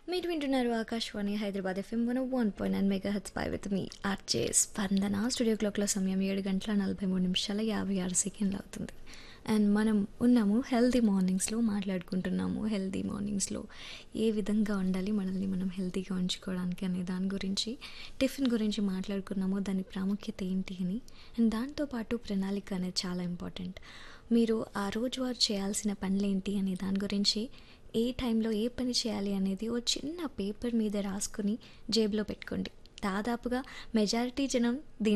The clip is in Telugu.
మీరు వింటున్నారు Akashvani Hyderabad FM one one point nine mega హెచ్ పై with me RJ Spandana studio క్లాక్లో సమయం ఏడు గంటల నలభై మూడు నిమిషాల యాభై ఆరు సెకండ్లు అవుతుంది అండ్ మనం ఉన్నాము హెల్తీ మార్నింగ్స్లో మాట్లాడుకుంటున్నాము హెల్తీ మార్నింగ్స్లో ఏ విధంగా ఉండాలి మనల్ని మనం హెల్తీగా ఉంచుకోవడానికి అనే దాని గురించి టిఫిన్ గురించి మాట్లాడుకున్నాము దాని ప్రాముఖ్యత ఏంటి అని అండ్ దాంతోపాటు ప్రణాళిక అనేది చాలా ఇంపార్టెంట్ మీరు ఆ రోజువారు చేయాల్సిన పనులేంటి అనే దాని గురించి ఏ టైంలో ఏ పని చేయాలి అనేది ఓ చిన్న పేపర్ మీద రాసుకొని జేబులో పెట్టుకోండి దాదాపుగా మెజారిటీ జనం దీని